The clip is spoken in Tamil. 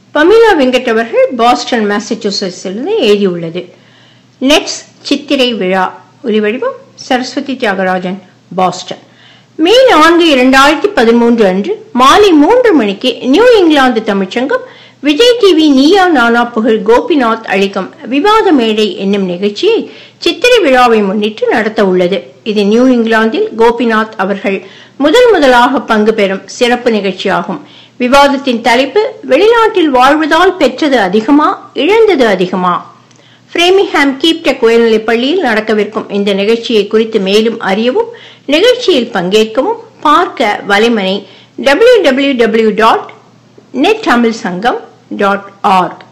பமீலா வெங்கட் அவர்கள் பாஸ்டன் மாசச்சூசெட்ஸிலிருந்து எழுதியுள்ளது நெட்ஸ் சித்திரை விழா ஒலிவடிவம் சரஸ்வதி தியாகராஜன் பாஸ்டன் மே நான்கு இரண்டாயிரத்தி பதிமூன்று அன்று மாலை மூன்று மணிக்கு நியூ இங்கிலாந்து தமிழ்ச்சங்கம் விஜய் டிவி நீயா நானா புகழ் கோபிநாத் அளிக்கும் விவாத மேடை என்னும் நிகழ்ச்சியை சித்திரை விழாவை முன்னிட்டு நடத்த உள்ளது இது நியூ இங்கிலாந்தில் கோபிநாத் அவர்கள் முதல் முதலாக பங்கு பெறும் சிறப்பு நிகழ்ச்சியாகும் விவாதத்தின் தலைப்பு வெளிநாட்டில் வாழ்வதால் பெற்றது அதிகமா இழந்தது அதிகமா பிரேமிஹாம் கீப்டெக் உயர்நிலைப் பள்ளியில் நடக்கவிருக்கும் இந்த நிகழ்ச்சியை குறித்து மேலும் அறியவும் நிகழ்ச்சியில் பங்கேற்கவும் பார்க்க வலைமனை www.netamilsangam.org